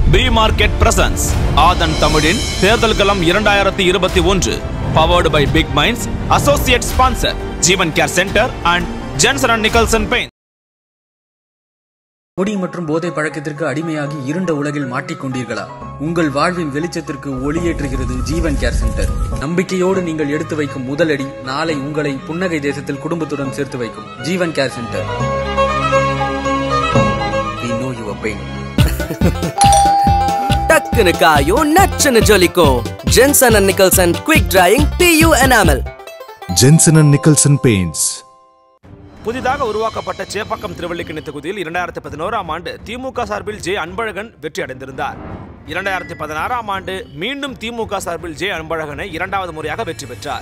B market presence ஆதன் தமிழின் தேர்தல் களம் இரண்டாயிரத்தி இருபத்தி ஒன்று powered by Big Minds associate sponsor Jeevan care centre and Jensen and Nicholson pain குடி மற்றும் போதை பழக்கத்திற்கு அடிமையாகி இருண்ட உலகில் மாட்டிக்கொண்டீர்களா உங்கள் வாழ்வின் வெளிச்சத்திற்கு ஒளியேற்றுகிறது ஜீவன் கேர் சென்டர் நம்பிக்கையோடு நீங்கள் எடுத்து வைக்கும் முதலடி நாளை உங்களை புன்னகை தேசத்தில் குடும்பத்துடன் சேர்த்து வைக்கும் Jeevan care centre We know your pain. டக்குனு காயும் நச்சுன்னு ஜொலிக்கும் Jensen and Nicholson quick drying PU enamel Jensen and Nicholson Paints. புதிதாக உருவாக்கப்பட்ட சேப்பாக்கம் திருவள்ளிக்கணி தொகுதியில் இரண்டாயிரத்தி பதினோராம் ஆண்டு திமுக சார்பில் ஜே அன்பழகன் வெற்றி அடைந்திருந்தார் இரண்டாயிரத்தி பதினாறாம் ஆண்டு மீண்டும் திமுக சார்பில் ஜே அன்பழகனை இரண்டாவது முறையாக வெற்றி பெற்றார்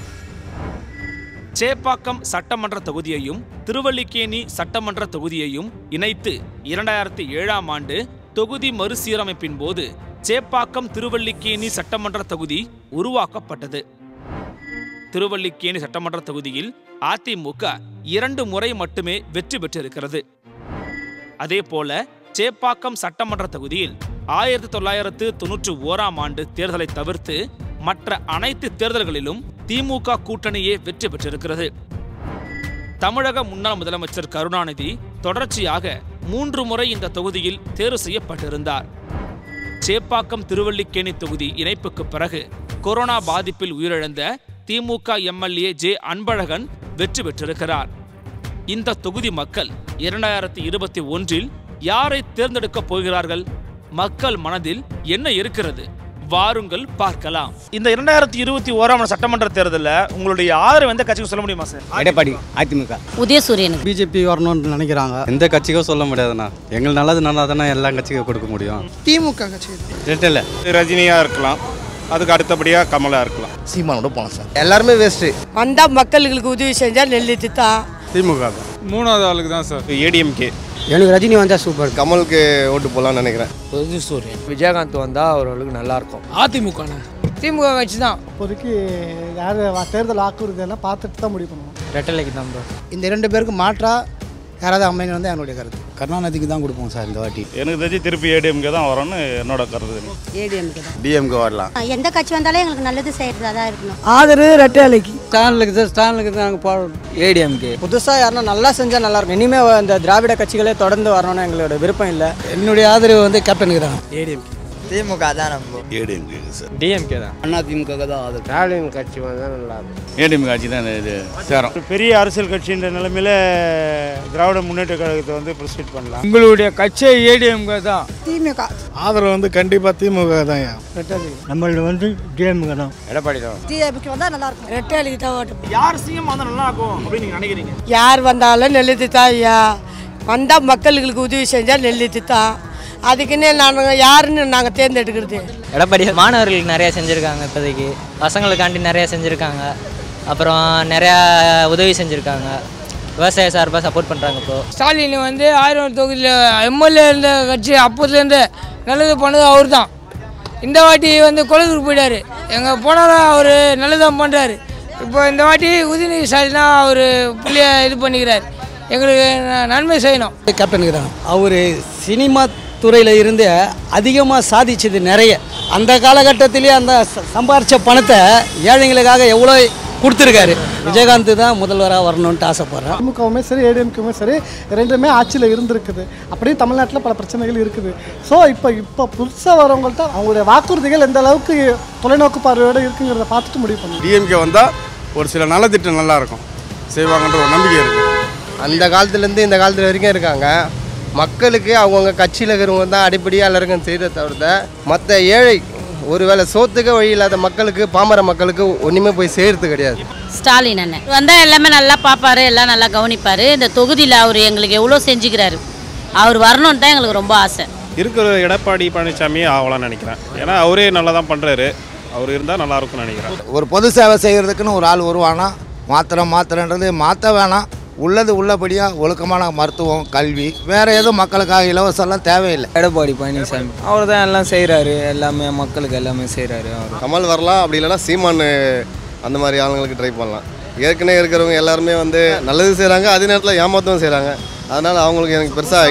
சேப்பாக்கம் சட்டமன்ற தொகுதியையும் திருவல்லிக்கேணி சட்டமன்ற தொகுதியையும் இணைத்து இரண்டாயிரத்தி ஏழாம் ஆண்டு தொகுதி மறுசீரமைப்பின் போது சேப்பாக்கம் திருவல்லிக்கேணி சட்டமன்ற தொகுதி உருவாக்கப்பட்டது திருவல்லிக்கேணி சட்டமன்ற தொகுதியில் அதிமுக இரண்டு முறை மட்டுமே வெற்றி பெற்றிருக்கிறது அதே போல சேப்பாக்கம் சட்டமன்ற தொகுதியில் ஆயிரத்தி தொள்ளாயிரத்து தொன்னூற்றி ஓராம் ஆண்டு தேர்தலை தவிர்த்து மற்ற அனைத்து தேர்தல்களிலும் திமுக கூட்டணியே வெற்றி பெற்றிருக்கிறது தமிழக முன்னாள் முதலமைச்சர் கருணாநிதி தொடர்ச்சியாக மூன்று முறை இந்த தொகுதியில் தேர்வு செய்யப்பட்டிருந்தார் சேப்பாக்கம் திருவல்லிக்கேணி தொகுதி இணைப்புக்கு பிறகு கொரோனா பாதிப்பில் உயிரிழந்த திமுக எம்எல்ஏ ஜே அன்பழகன் வெற்றி பெற்றிருக்கிறார் இந்த தொகுதி மக்கள் இரண்டாயிரத்தி இருபத்தி ஒன்றில் யாரை தேர்ந்தெடுக்கப் போகிறார்கள் மக்கள் மனதில் என்ன இருக்கிறது வாருங்கள் பார்க்கலாம் இந்த இரண்டாயிரத்தி இருபத்தி ஓராம் சட்டமன்ற தேர்தலில் உங்களுடைய ஆதரவு எந்த கட்சிக்கு சொல்ல முடியுமா சார் எடப்பாடி அதிமுக உதயசூரியனுக்கு பிஜேபி வரணும்னு நினைக்கிறாங்க எந்த கட்சிக்கும் சொல்ல முடியாதுண்ணா எங்களுக்கு நல்லது நல்லா தானே எல்லா கட்சிக்கும் கொடுக்க முடியும் திமுக கட்சி ரெட்டில் ரஜினியாக இருக்கலாம் அதுக்கு அடுத்தபடியாக கமலா இருக்கலாம் சீமானோட போனோம் சார் எல்லாருமே வேஸ்ட்டு வந்தா மக்களுக்கு உதவி செஞ்சா நெல்லித்து தான் திமுக மூணாவது ஆளுக்கு தான் சார் ஏடிஎம்கே எனக்கு ரஜினி வந்தால் சூப்பர் கமலுக்கு ஓட்டு போடலாம்னு நினைக்கிறேன் உதயசூரியன் விஜயகாந்த் வந்தா ஓரளவுக்கு நல்லா இருக்கும் அதிமுக திமுக கட்சி தான் இப்போதைக்கு யார் தேர்தல் வாக்குறுதியெல்லாம் பார்த்துட்டு தான் முடிவு பண்ணுவோம் ரெட்டலைக்கு தான் bro. இந்த ரெண்டு பேருக்கு மாற்றா யாராவது அமைங்க வந்து என்னுடைய கருத்து கருணாநிதிக்கு தான் கொடுப்போம் சார் இந்த வாட்டி எனக்கு தெரிஞ்சு திருப்பி ஏடிஎம்கே தான் வரும்னு என்னோட கருத்து ஏடிஎம்கே தான் டிஎம்கே வரலாம் எந்த கட்சி வந்தாலும் எங்களுக்கு நல்லது செய்யறதா தான் இருக்கணும் ஆதரவு ரெட்டையாலைக்கு ஸ்டான்லுக்கு தான் ஸ்டான்லுக்கு தான் நாங்கள் போடுறோம் ஏடிஎம்கே புதுசாக யாருன்னா நல்லா செஞ்சால் நல்லா இருக்கும் இனிமேல் இந்த திராவிட கட்சிகளே தொடர்ந்து வரணும்னு எங்களோட விருப்பம் இல்லை என்னுடைய ஆதரவு வந்து கேப்டனுக்கு தான் ஏடிஎம்கே திமுக தான் நம்ம டிஎம்கே தான் அண்ணா திமுக தான் அது ஸ்டாலின் கட்சி வந்தால் நல்லா இருக்கும் ஏடிஎம் கட்சி தான் இது சேரும் பெரிய அரசியல் கட்சின்ற நிலைமையில திராவிட முன்னேற்ற கழகத்தை வந்து ப்ரொசீட் பண்ணலாம் உங்களுடைய கட்சி ஏடிஎம்கே தான் திமுக ஆதரவு வந்து கண்டிப்பாக திமுக தான் நம்மளது வந்து டிஎம்கே தான் எடப்பாடி தான் டிஎம்கே வந்தா நல்லா இருக்கும் ரெட்டையாலைக்கு தான் ஓட்டு யார் சிஎம் வந்தா நல்லா இருக்கும் அப்படின்னு நீங்க நினைக்கிறீங்க யார் வந்தாலும் நெல்லித்து தான் ஐயா வந்தா மக்களுக்கு உதவி செஞ்சா நெல்லித்து தான் அதுக்குன்னு நாங்கள் யாருன்னு நாங்கள் தேர்ந்தெடுக்கிறது எடப்பாடி மாணவர்களுக்கு நிறையா செஞ்சுருக்காங்க இப்போதைக்கு பசங்களுக்காண்டி நிறையா செஞ்சுருக்காங்க அப்புறம் நிறையா உதவி செஞ்சுருக்காங்க விவசாய சார்பாக சப்போர்ட் பண்ணுறாங்க இப்போ ஸ்டாலின் வந்து ஆயிரம் தொகுதியில் எம்எல்ஏ இருந்த கட்சி அப்போதுலேருந்து நல்லது பண்ணது அவர் தான் இந்த வாட்டி வந்து கொலைக்கு போயிட்டார் எங்கே போனாலும் அவர் நல்லதான் பண்ணுறாரு இப்போ இந்த வாட்டி உதயநிதி ஸ்டாலின் தான் அவர் புள்ளிய இது பண்ணிக்கிறார் எங்களுக்கு ந- நன்மை செய்யணும் கேப்டனுக்கு தான் அவர் சினிமா துறையில் இருந்து அதிகமாக சாதிச்சது நிறைய அந்த காலகட்டத்திலேயே அந்த ச- சம்பாரிச்ச பணத்தை ஏழைங்களுக்காக எவ்வளோ கொடுத்துருக்காரு விஜயகாந்த் தான் முதல்வராக வரணுன்ட்டு ஆசைப்பட்றேன் திமுகவுமே சரி ஏடிஎம்கேவுமே சரி ரெண்டுமே ஆட்சியில் இருந்திருக்குது அப்படியே தமிழ்நாட்டில் பல பிரச்சனைகள் இருக்குது ஸோ இப்போ இப்போ புதுசாக வரவங்கள்ட்ட அவங்களுடைய வாக்குறுதிகள் எந்த அளவுக்கு தொலைநோக்கு பார்வையோடு இருக்குங்கிறத பார்த்துட்டு முடிவு பண்ணுவோம் டிஎம்கே வந்தால் ஒரு சில நலத்திட்டம் நல்லா இருக்கும் செய்வாங்கன்ற ஒரு நம்பிக்கை இருக்குது அந்த காலத்துலேருந்து இந்த காலத்துல வரைக்கும் இருக்காங்க மக்களுக்கு அவங்கவுங்க கட்சியில் இருக்கிறவங்க தான் அடிப்படையாக எல்லாருக்கும் செய்த தவிர்த்த மற்ற ஏழை ஒருவேளை சோத்துக்க வழி இல்லாத மக்களுக்கு பாமர மக்களுக்கு ஒன்றுமே போய் செய்கிறது கிடையாது ஸ்டாலின் அண்ணன் வந்தா எல்லாமே நல்லா பார்ப்பாரு எல்லாம் நல்லா கவனிப்பாரு இந்த தொகுதியில் அவர் எங்களுக்கு எவ்வளோ செஞ்சுக்கிறாரு அவர் வரணும்னு தான் எங்களுக்கு ரொம்ப ஆசை இருக்கிற எடப்பாடி பழனிசாமி ஆகலாம்னு நினைக்கிறேன் ஏன்னா அவரே நல்லா தான் பண்ணுறாரு அவர் இருந்தால் நல்லா இருக்கும்னு நினைக்கிறேன் ஒரு பொது சேவை செய்கிறதுக்குன்னு ஒரு ஆள் வருவானா மாத்திரம் மாத்திரன்றது மாற்ற வேணாம் உள்ளது உள்ளபடியாக ஒழுக்கமான மருத்துவம் கல்வி வேறு எதுவும் மக்களுக்காக இலவசம்லாம் தேவையில்லை எடப்பாடி பழனிசாமி அவர் தான் எல்லாம் செய்கிறாரு எல்லாமே மக்களுக்கு எல்லாமே செய்கிறாரு அவர் கமல் வரலாம் அப்படி இல்லைன்னா சீமான் அந்த மாதிரி ஆளுங்களுக்கு ட்ரை பண்ணலாம் ஏற்கனவே இருக்கிறவங்க எல்லாருமே வந்து நல்லது செய்கிறாங்க அதே நேரத்தில் ஏமாத்தவும் செய்கிறாங்க அதனால் அவங்களுக்கு எனக்கு பெருசாக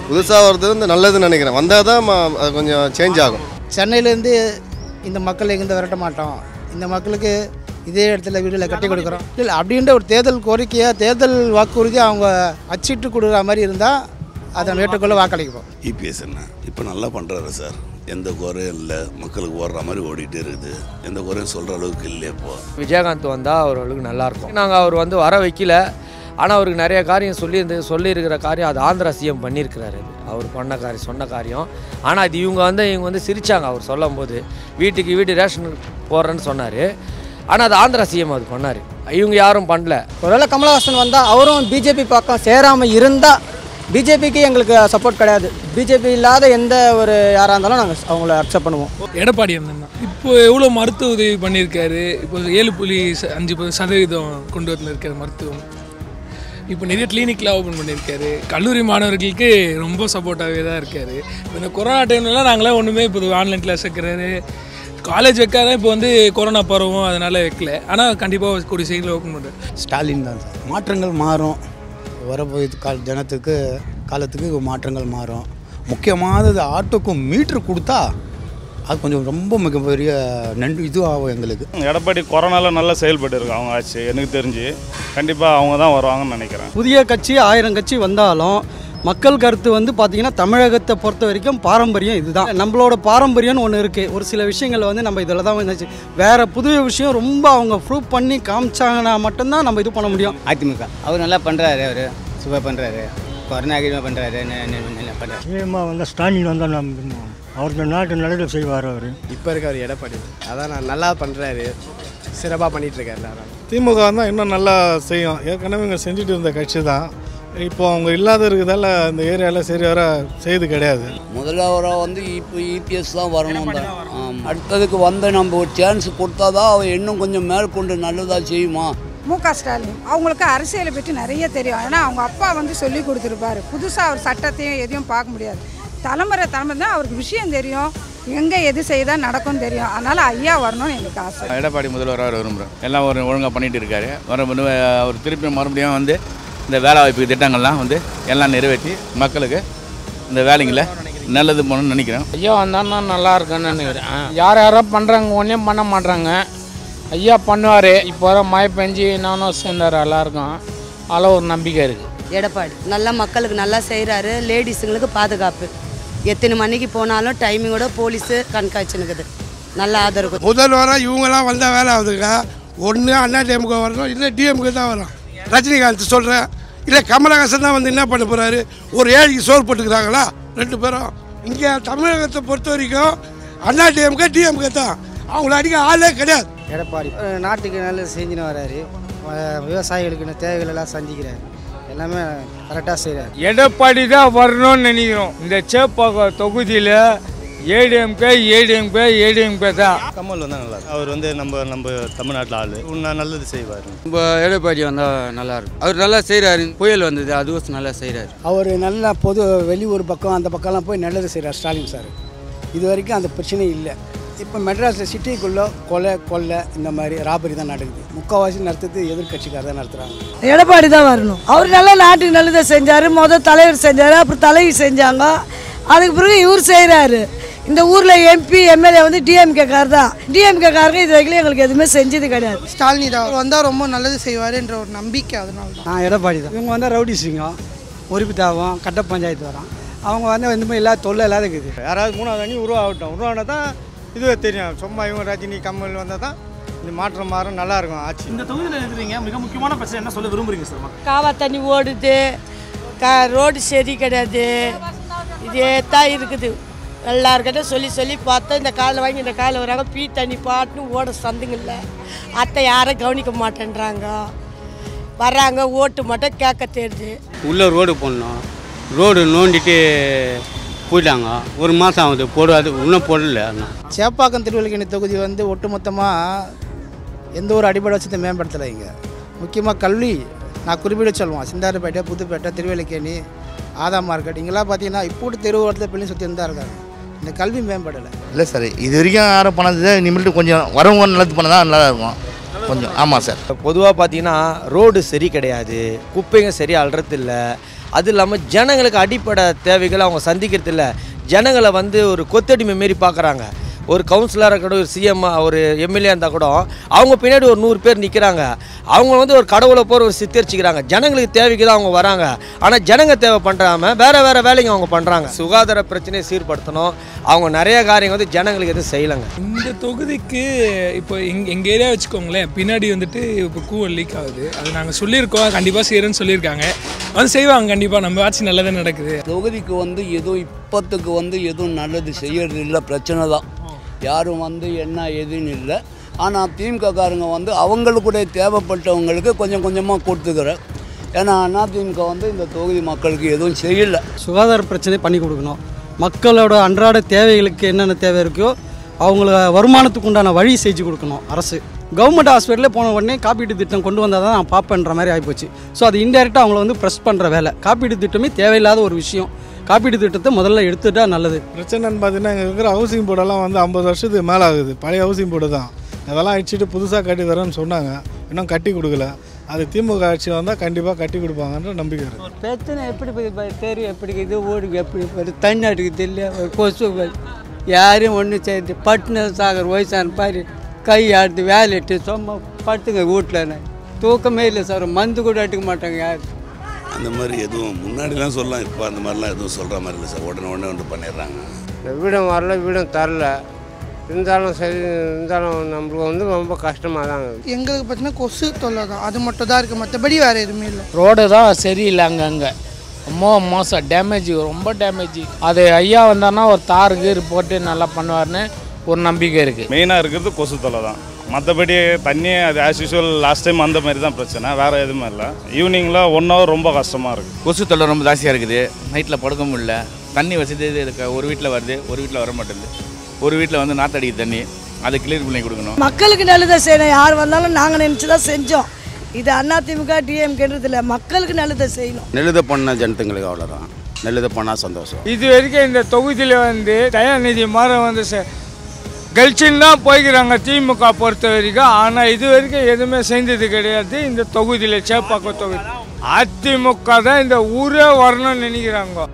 புதுசாக வர்றது வந்து நல்லதுன்னு நினைக்கிறேன் வந்தால் தான் ம- அது கொஞ்சம் சேஞ்ச் ஆகும் சென்னையிலேருந்து இந்த மக்களை இருந்து விரட்ட மாட்டோம் இந்த மக்களுக்கு இதே இடத்துல வீடுல கட்டி கொடுக்குறோம் இல்லை அப்படின்ற ஒரு தேர்தல் கோரிக்கையாக தேர்தல் வாக்குறுதி அவங்க அச்சிட்டு கொடுக்குற மாதிரி இருந்தால் அதை நம்ம ஏற்றுக்கொள்ள வாக்களிப்போம் இபிஎஸ் என்ன இப்போ நல்லா பண்ணுறாரு சார் எந்த குறையும் இல்லை மக்களுக்கு ஓடுற மாதிரி ஓடிட்டு இருக்குது எந்த குறையும் சொல்கிற அளவுக்கு இல்லை இப்போ விஜயகாந்த் வந்தால் அவர்களுக்கு நல்லாயிருக்கும் நாங்கள் அவர் வந்து வர வைக்கல ஆனால் அவருக்கு நிறைய காரியம் சொல்லியிருந்து சொல்லியிருக்கிற காரியம் அது ஆந்திரா சிஎம் பண்ணியிருக்கிறாரு அது அவர் பண்ண காரியம் சொன்ன காரியம் ஆனால் அது இவங்க வந்து இவங்க வந்து சிரிச்சாங்க அவர் சொல்லும் போது வீட்டுக்கு வீடு ரேஷன் போடுறேன்னு சொன்னார் ஆனால் அது ஆந்திரா சிஎம் அது பண்ணார் இவங்க யாரும் பண்ணல ஒருவேளை கமலஹாசன் வந்தால் அவரும் பிஜேபி பக்கம் சேராமல் இருந்தால் பிஜேபிக்கு எங்களுக்கு சப்போர்ட் கிடையாது பிஜேபி இல்லாத எந்த ஒரு யாராக இருந்தாலும் நாங்கள் அவங்கள அக்செப்ட் பண்ணுவோம் எடப்பாடி அண்ணன் தான் இப்போ எவ்வளோ மருத்துவ உதவி பண்ணியிருக்காரு இப்போ ஏழு புள்ளி ச- அஞ்சு ப- சதவீதம் கொண்டு வந்துருக்காரு மருத்துவம் இப்போ நிறைய கிளினிக்லாம் ஓப்பன் பண்ணியிருக்காரு கல்லூரி மாணவர்களுக்கு ரொம்ப சப்போர்ட்டாகவே தான் இருக்கார் இப்போ இந்த கொரோனா டைம்லலாம் நாங்களாம் ஒன்றுமே இப்போ ஆன்லைன் கிளாஸ் வைக்கிறாரு காலேஜ் வைக்காத இப்போ வந்து கொரோனா பரவும் அதனால் வைக்கல ஆனால் கண்டிப்பாக கூடிய சீக்கிரம் ஓப்பன் பண்ணுறாரு ஸ்டாலின் தான் சார் மாற்றங்கள் மாறும் வரப்போய் கால் ஜனத்துக்கு காலத்துக்கு மாற்றங்கள் மாறும் முக்கியமானது ஆட்டோக்கும் மீட்ரு கொடுத்தா அது கொஞ்சம் ரொம்ப மிகப்பெரிய நன்றி இது ஆகும் எங்களுக்கு எடப்பாடி கொரோனாவில் நல்லா செயல்பட்டு இருக்கு அவங்க ஆட்சி எனக்கு தெரிஞ்சு கண்டிப்பாக அவங்க தான் வருவாங்கன்னு நினைக்கிறேன் புதிய கட்சி ஆயிரம் கட்சி வந்தாலும் மக்கள் கருத்து வந்து பார்த்தீங்கன்னா தமிழகத்தை பொறுத்த வரைக்கும் பாரம்பரியம் இதுதான் நம்மளோட பாரம்பரியம்னு ஒன்று இருக்குது ஒரு சில விஷயங்கள் வந்து நம்ம இதில் தான் வந்துச்சு வேறு புதிய விஷயம் ரொம்ப அவங்க ப்ரூவ் பண்ணி காமிச்சாங்கன்னா மட்டும்தான் நம்ம இது பண்ண முடியும் அதிமுக அவர் நல்லா பண்ணுறாரு அவர் சூப்பர் பண்ணுறாரு கொரோனா அகிதமாக பண்ணுறாரு நல்லா பண்ணுறாரு சிஎம்மா வந்தால் ஸ்டாலின் வந்தால் நம்ம விரும்புவோம் அவருக்கு நாட்டு நல்லது செய்வார் அவர் இப்போ இருக்கார் எடப்பாடி அதான் நான் நல்லா பண்ணுறாரு சிறப்பாக பண்ணிட்டு இருக்காரு எல்லாரும் திமுக தான் இன்னும் நல்லா செய்யும் ஏற்கனவே இங்கே செஞ்சுட்டு இருந்த கட்சி தான் இப்போ அவங்க இல்லாத இருக்கிறதால இந்த ஏரியாவில் சரி வர செய்து கிடையாது முதல்வராக வந்து இப்போ இபிஎஸ் தான் வரணும் தான் ஆமாம். அடுத்ததுக்கு வந்து நம்ம ஒரு சான்ஸ் கொடுத்தா தான் அவன் இன்னும் கொஞ்சம் மேற்கொண்டு நல்லதாக செய்யுமா மு க ஸ்டாலின் அவங்களுக்கு அரசியலை பற்றி நிறைய தெரியும் ஏன்னா அவங்க அப்பா வந்து சொல்லி கொடுத்துருப்பாரு புதுசாக அவர் சட்டத்தையும் எதையும் பார்க்க முடியாது தலைமுறை தலைமுறை தான் அவருக்கு விஷயம் தெரியும் எங்கே எது செய்தால் நடக்கும்னு தெரியும் அதனால் ஐயா வரணும்னு எங்களுக்கு ஆசை எடப்பாடி முதல்வராக விரும்புகிறேன் எல்லாம் ஒரு ஒழுங்காக பண்ணிட்டு இருக்காரு வர வந்து அவர் திருப்பி மறுபடியும் வந்து இந்த வேலை வாய்ப்பு திட்டங்கள்லாம் வந்து எல்லாம் நிறைவேற்றி மக்களுக்கு இந்த வேலைங்களை நல்லது பண்ணணும்னு நினைக்கிறேன் ஐயா வந்தான்னா நல்லா இருக்குன்னு நினைக்கிறேன் ஆ. யார் யாரோ பண்ணுறாங்க ஒன்றும் பண்ண மாட்றாங்க ஐயா பண்ணுவார் இப்போ வர மழை பெஞ்சு நானும் சேர்ந்தார் எல்லாருக்கும் அதில் ஒரு நம்பிக்கை இருக்குது எடப்பாடி நல்லா மக்களுக்கு நல்லா செய்கிறாரு லேடிஸுங்களுக்கு பாதுகாப்பு எத்தனை மணிக்கு போனாலும் டைமிங்கோட போலீஸு கண்காட்சினுக்குது நல்ல ஆதரவு முதல்வராக இவங்கெல்லாம் வந்தால் வேலை ஆகுதுங்க ஒன்று அண்ணா டிஎம்கே வரணும் இல்லை டிஎம்கே தான் வரும் ரஜினிகாந்த் சொல்கிறேன் இல்லை கமலஹாசன் தான் வந்து என்ன பண்ண போகிறாரு ஒரு ஏழைக்கு சோறு போட்டுக்கிறாங்களா ரெண்டு பேரும் இங்கே தமிழகத்தை பொறுத்த வரைக்கும் அண்ணா டிஎம்கே டிஎம்கே தான் அவங்கள அடிக்க ஆளே கிடையாது எடப்பாடி நாட்டுக்கு நல்லது செஞ்சுன்னு வராரு விவசாயிகளுக்கு தேவைகள் எல்லாம் சந்திக்கிறாரு எல்லாமே கரெக்டாக செய்கிறாரு எடப்பாடி தான் வரணும்னு நினைக்கிறோம் இந்த சேப்பாக்கம் தொகுதியில் ஏடிஎம்கே ஏடிஎம்கே ஏடிஎம்கே தான் கமல் வந்தால் நல்லா இருக்கும். அவர் வந்து நம்ம நம்ம தமிழ்நாட்டில் ஆள் இன்னும் நல்லது செய்வார் நம்ம எடப்பாடி வந்தால் நல்லா இருக்கும் அவர் நல்லா செய்கிறாரு புயல் வந்தது அதுவும் நல்லா செய்கிறாரு அவர் நல்லா பொது வெளியூர் பக்கம் அந்த பக்கம்லாம் போய் நல்லது செய்கிறார் ஸ்டாலின் சார் இது வரைக்கும் அந்த பிரச்சனை இல்லை இப்போ மெட்ராஸ் சிட்டிக்குள்ளே கொலை கொள்ளை இந்த மாதிரி ராபரி தான் நடக்குது முக்கால்வாசி நடத்துறது எதிர்கட்சிக்கார தான் நடத்துகிறாங்க எடப்பாடி தான் வரணும் அவர் நல்லா நாட்டுக்கு நல்லதை செஞ்சார் முதல் தலைவர் செஞ்சார் அப்புறம் தலைவி செஞ்சாங்க அதுக்கு பிறகு இவர் செய்கிறாரு இந்த ஊரில் எம்பி எம்எல்ஏ வந்து டிஎம்கே கார் தான் டிஎம்கே காரங்க இது வரைக்கும் எங்களுக்கு எதுவுமே செஞ்சது கிடையாது ஸ்டாலினி தான் வந்தால் ரொம்ப நல்லது செய்வாருன்ற ஒரு நம்பிக்கை அதனால தான் நான் எடப்பாடி தான் இவங்க வந்தால் ரவுடி சிங்கம் உறுப்பு தாவம் கட்ட பஞ்சாயத்து வரோம் அவங்க வந்து இந்த மாதிரி எல்லா தொல்லை இல்லாத இருக்குது யாராவது மூணாவது அணி உருவாகட்டும் உருவானா தான் இதுவே தெரியும் சும்மா இவங்க ரஜினி கமல் வந்தால் தான் இந்த மாற்றம் மாறும் நல்லா இருக்கும் ஆட்சி இந்த தொகுதியில் இருக்கிறீங்க மிக முக்கியமான பிரச்சனை என்ன சொல்ல விரும்புறீங்க சார் மக்கள்? காவா தண்ணி ஓடுது க ரோடு சரி கிடையாது இதே தான் இருக்குது எல்லாருக்கிட்ட சொல்லி சொல்லி பார்த்தோம் இந்த காலில் வாங்கி இந்த காலில் வராங்க பீ தண்ணி பாட்டுன்னு ஓட சந்துங்கல்ல அத்தை யாரும் கவனிக்க மாட்டேன்றாங்க வர்றாங்க ஓட்டு மட்டும் கேட்க தெரியுது உள்ள ரோடு போடணும் ரோடு நோண்டிட்டு போயிட்டாங்க ஒரு மாதம் ஆகுது போடாது இன்னும் போடல ஆனால் சேப்பாக்கம் திருவள்ளிக்கணி தொகுதி வந்து ஒட்டுமொத்தமாக எந்த ஒரு அடிப்படை வசதி மேம்படுத்தலை இங்கே முக்கியமாக கல்வி நான் குறிப்பிட சொல்லுவேன் சிந்தாரப்பேட்டை புதுப்பேட்டை திருவல்லிக்கேணி ஆதா மார்க்கெட் இங்கெல்லாம் பார்த்தீங்கன்னா இப்போ கூட தெரு ஓரத்தில் பிள்ளைங்க சுற்றி தான் இருக்காங்க இந்த கல்வி மேம்படலை இல்லை சார் இது வரைக்கும் யாரும் பண்ணது இனிமேல்ட்டு கொஞ்சம் வரவங்க நல்லது பண்ணால் நல்லா இருக்கும் கொஞ்சம் ஆமாம் சார் பொதுவாக பார்த்தீங்கன்னா ரோடு சரி கிடையாது குப்பைங்க சரி அல்றது இல்லை அது இல்லாமல் ஜனங்களுக்கு அடிப்படை தேவைகளை அவங்க சந்திக்கிறதில்ல ஜனங்களை வந்து ஒரு கொத்தடிமை மாரி பார்க்குறாங்க ஒரு கவுன்சிலராக கூட ஒரு சிஎம் ஒரு எம்எல்ஏ இருந்தால் கூட அவங்க பின்னாடி ஒரு நூறு பேர் நிற்கிறாங்க அவங்க வந்து ஒரு கடவுளை போகிற ஒரு சித்தரிச்சுக்கிறாங்க ஜனங்களுக்கு தேவைக்கு தான் அவங்க வராங்க ஆனால் ஜனங்க தேவை பண்ணுறாம வேறு வேறு வேலைங்க அவங்க பண்ணுறாங்க சுகாதார பிரச்சனையை சீர்படுத்தணும் அவங்க நிறைய காரியங்கள் வந்து ஜனங்களுக்கு எதுவும் செய்யலைங்க இந்த தொகுதிக்கு இப்போ எங் எங்கள் ஏரியா வச்சுக்கோங்களேன் பின்னாடி வந்துட்டு இப்போ கூவல் லீக் ஆகுது அது நாங்கள் சொல்லியிருக்கோம் கண்டிப்பாக செய்கிறேன்னு சொல்லியிருக்காங்க வந்து செய்வாங்க கண்டிப்பாக நம்ம ஆட்சி நல்லதே நடக்குது தொகுதிக்கு வந்து எதுவும் இப்போத்துக்கு வந்து எதுவும் நல்லது செய்யறது இல்லை பிரச்சனை தான் யாரும் வந்து என்ன எதுன்னு இல்லை ஆனால் திமுககாரங்க வந்து அவங்களுக்குடைய தேவைப்பட்டவங்களுக்கு கொஞ்சம் கொஞ்சமாக கொடுத்துக்கிறேன் ஏன்னா அதிமுக வந்து இந்த தொகுதி மக்களுக்கு எதுவும் செய்யலை சுகாதார பிரச்சனை பண்ணி கொடுக்கணும் மக்களோட அன்றாட தேவைகளுக்கு என்னென்ன தேவை இருக்கோ அவங்கள வருமானத்துக்கு உண்டான வழி செஞ்சு கொடுக்கணும் அரசு கவர்மெண்ட் ஹாஸ்பிட்டலே போன உடனே காப்பீட்டு திட்டம் கொண்டு வந்தால் தான் நான் பார்ப்பேன்ற மாதிரி ஆகிப்போச்சு ஸோ அது இன்டெரக்டாக அவங்கள வந்து ப்ரெஸ் பண்ணுற வேலை காப்பீட்டு திட்டமே தேவையில்லாத ஒரு விஷயம் காப்பீட்டு திட்டத்தை முதல்ல எடுத்துட்டா நல்லது பிரச்சனைன்னு பார்த்தீங்கன்னா இங்கே இருக்கிற ஹவுசிங் போர்டெல்லாம் வந்து ஐம்பது வருஷத்துக்கு மேலே ஆகுது பழைய ஹவுசிங் போர்டு தான் அதெல்லாம் அடிச்சுட்டு புதுசாக கட்டி தரேன்னு சொன்னாங்க இன்னும் கட்டி கொடுக்கல அது திமுக ஆட்சி வந்தால் கண்டிப்பாக கட்டி கொடுப்பாங்கன்ற நம்பிக்கை இருக்குது பிரச்சனை எப்படி போய் ப- தெரியும் எப்படி இது ஓடுக்கு எப்படி வருது தண்ணி அடிக்குது இல்லையா ஒரு கொசு வருது. யாரையும் ஒன்றும் செய்யுது பட்டுன சாகர் வயசான பாரு கை ஆடுது வேலை இட்டு சும்மா படுத்துங்க வீட்டில் தூக்கமே இல்லை சார் மந்து கூட எடுக்க மாட்டாங்க யார் அந்த மாதிரி எதுவும் முன்னாடிலாம் சொல்லலாம் இப்போ அந்த மாதிரிலாம் எதுவும் சொல்கிற மாதிரி இல்லை சார் உடனே உடனே வந்து பண்ணிடுறாங்க இந்த வீடும் வரல வீடும் தரல இருந்தாலும் சரி இருந்தாலும் நம்மளுக்கு வந்து ரொம்ப கஷ்டமாக தான் இருக்குது எங்களுக்கு பார்த்தீங்கன்னா கொசு தொல்லை தான் அது மட்டும் தான் இருக்குது மற்றபடி வேறு எதுவுமே இல்லை ரோடு தான் சரியில்லை அங்கங்கே ரொம்ப மோசம் டேமேஜ் ரொம்ப டேமேஜ் அது ஐயா வந்தாருன்னா ஒரு தார் கீர் போட்டு நல்லா பண்ணுவார்னு ஒரு நம்பிக்கை இருக்குது மெயினாக இருக்கிறது கொசு தொலை தான் மற்றபடி தண்ணி அது ஆஸ் யூஷுவல் லாஸ்ட் டைம் அந்த மாதிரி தான் பிரச்சனை வேறு எதுவுமே இல்லை ஈவினிங்கில் ஒன் ஹவர் ரொம்ப கஷ்டமாக இருக்குது கொசு தொல்லை ரொம்ப ஜாஸ்தியாக இருக்குது நைட்டில் படுக்க முடியல தண்ணி வசதி இது இருக்கு ஒரு வீட்டில் வருது ஒரு வீட்டில் வர மாட்டேங்குது ஒரு வீட்டில் வந்து நாத்தடிக்குது தண்ணி அதை கிளியர் பண்ணி கொடுக்கணும் மக்களுக்கு நல்லதை செய்யணும் யார் வந்தாலும் நாங்கள் நினச்சி தான் செஞ்சோம் இது அதிமுக டிஎம்கேன்றது இல்லை மக்களுக்கு நல்லதை செய்யணும் நல்லது பண்ண ஜனத்துங்களுக்கு அவ்வளோதான் நல்லது பண்ணால் சந்தோஷம் இது வரைக்கும் இந்த தொகுதியில் வந்து தயாநிதி மாறம் வந்து ச- கழிச்சுன்னு தான் போய்க்கிறாங்க திமுக பொறுத்த வரைக்கும் ஆனால் இது வரைக்கும் எதுவுமே செஞ்சது கிடையாது இந்த தொகுதியில் சேப்பாக்கம் தொகுதி அதிமுக தான் இந்த ஊரே வரணும்னு நினைக்கிறாங்க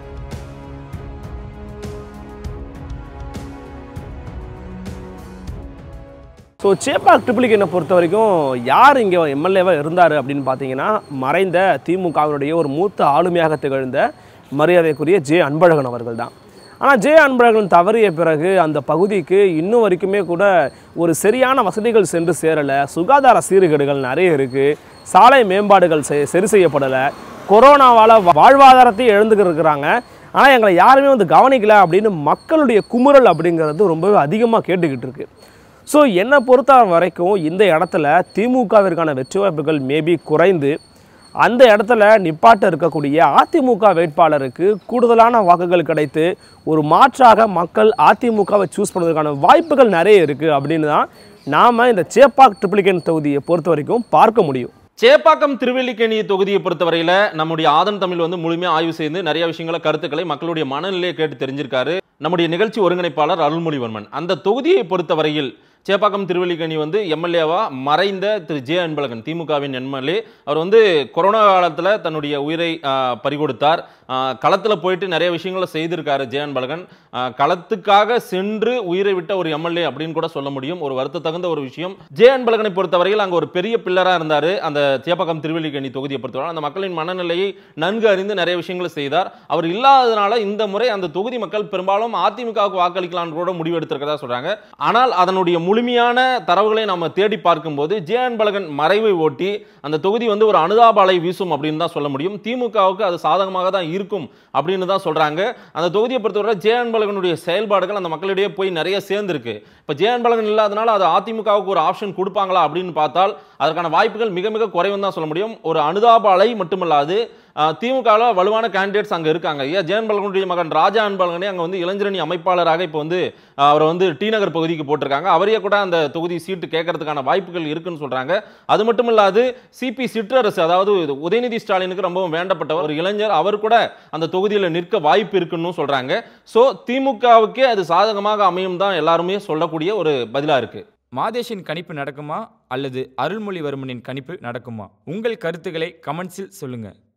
ஸோ சேப்பாக் ட்ரிபிளிகேனை பொறுத்த வரைக்கும் யார் இங்கே எம்எல்ஏவாக இருந்தார் அப்படின்னு பார்த்தீங்கன்னா மறைந்த திமுகவினுடைய ஒரு மூத்த ஆளுமையாக திகழ்ந்த மரியாதைக்குரிய ஜே அன்பழகன் அவர்கள் தான் ஆனால் ஜே அன்பழகன் தவறிய பிறகு அந்த பகுதிக்கு இன்னும் வரைக்குமே கூட ஒரு சரியான வசதிகள் சென்று சேரலை சுகாதார சீர்கேடுகள் நிறைய இருக்குது சாலை மேம்பாடுகள் செ- சரி செய்யப்படலை கொரோனாவால் வாழ்வாதாரத்தை இழந்துக்கிட்டு இருக்கிறாங்க ஆனால் எங்களை யாருமே வந்து கவனிக்கல அப்படின்னு மக்களுடைய குமுறல் அப்படிங்கிறது ரொம்பவே அதிகமாக கேட்டுக்கிட்டு இருக்கு ஸோ என்னை பொறுத்த வரைக்கும் இந்த இடத்துல திமுகவிற்கான வெற்றி வாய்ப்புகள் மேபி குறைந்து அந்த இடத்துல நிப்பாட்ட இருக்கக்கூடிய அதிமுக வேட்பாளருக்கு கூடுதலான வாக்குகள் கிடைத்து ஒரு மாற்றாக மக்கள் அதிமுகவை சூஸ் பண்ணுவதற்கான வாய்ப்புகள் நிறைய இருக்குது அப்படின்னு தான் நாம் இந்த சேப்பாக் ட்ரிப்ளிகேன் தொகுதியை பொறுத்த வரைக்கும் பார்க்க முடியும் சேப்பாக்கம் திருவல்லிக்கேணி தொகுதியை பொறுத்தவரையில நம்முடைய ஆதன் தமிழ் வந்து முழுமையாக ஆய்வு செய்து நிறைய விஷயங்களை கருத்துக்களை மக்களுடைய மனநிலையை கேட்டு தெரிஞ்சிருக்காரு நம்முடைய நிகழ்ச்சி ஒருங்கிணைப்பாளர் அருள்மொழிவர்மன் அந்த தொகுதியை பொறுத்தவரையில் சேப்பாக்கம் திருவல்லிக்கேணி வந்து எம்எல்ஏவா மறைந்த திரு ஜே அன்பழகன் திமுகவின் எம்எல்ஏ அவர் வந்து கொரோனா காலத்தில் தன்னுடைய உயிரை ஆஹ், பறிகொடுத்தார் களத்தில் போயிட்டு நிறைய விஷயங்களை செய்திருக்காரு ஜே அன்பழகன் ஆஹ், களத்துக்காக சென்று உயிரை விட்ட ஒரு எம்எல்ஏ அப்படின்னு கூட சொல்ல முடியும் ஒரு வருத்த தகுந்த ஒரு விஷயம் ஜே அன்பழகனை பொறுத்தவரையில் அங்கே ஒரு பெரிய பில்லராக இருந்தார் அந்த சேப்பாக்கம் திருவல்லிக்கேணி தொகுதியை பொறுத்தவரை அந்த மக்களின் மனநிலையை நன்கு அறிந்து நிறைய விஷயங்களை செய்தார் அவர் இல்லாததுனால இந்த முறை அந்த தொகுதி மக்கள் பெரும்பாலும் அதிமுகவுக்கு வாக்களிக்கலாம்னு கூட முடிவு எடுத்திருக்கதா சொல்றாங்க ஆனால் அதனுடைய முழுமையான தரவுகளை நம்ம தேடி பார்க்கும்போது ஜே அன்பழகன் மறைவை ஓட்டி அந்த தொகுதி வந்து ஒரு அனுதாப அலை வீசும் அப்படின்னு தான் சொல்ல முடியும் திமுகவுக்கு அது சாதகமாக தான் இருக்கும் அப்படின்னு தான் சொல்றாங்க அந்த தொகுதியை பொறுத்தவரை ஜே அன்பழகனுடைய செயல்பாடுகள் அந்த மக்களிடையே போய் நிறைய சேர்ந்திருக்கு இப்போ ஜே அன்பழகன் இல்லாதனால அது அதிமுகவுக்கு ஒரு ஆப்ஷன் கொடுப்பாங்களா அப்படின்னு பார்த்தால் அதற்கான வாய்ப்புகள் மிக மிக குறைவுன்னு தான் சொல்ல முடியும் ஒரு அனுதாப அலை மட்டுமல்லாது திமுகவில் வலுவான கேண்டிடேட்ஸ் அங்கே இருக்காங்க ஏன் ஜே அன்பழகனுடைய மகன் ராஜா அன்பழகனே அங்கே வந்து இளைஞரணி அமைப்பாளராக இப்போ வந்து ஆஹ், அவரை வந்து டி நகர் பகுதிக்கு போட்டிருக்காங்க அவரையே கூட அந்த தொகுதி சீட்டு கேட்கறதுக்கான வாய்ப்புகள் இருக்குன்னு சொல்றாங்க அது மட்டும் இல்லாது சிபி சிற்றரசு அதாவது இது உதயநிதி ஸ்டாலினுக்கு ரொம்பவும் வேண்டப்பட்ட ஒரு இளைஞர் அவர் கூட அந்த தொகுதியில் நிற்க வாய்ப்பு இருக்குன்னு சொல்றாங்க ஸோ திமுகவுக்கே அது சாதகமாக அமையும் தான் எல்லாருமே சொல்லக்கூடிய ஒரு பதிலாக இருக்கு மாதேஷின் கணிப்பு நடக்குமா அல்லது அருள்மொழிவர்மனின் கணிப்பு நடக்குமா உங்கள் கருத்துக்களை கமெண்ட்ஸில் சொல்லுங்கள்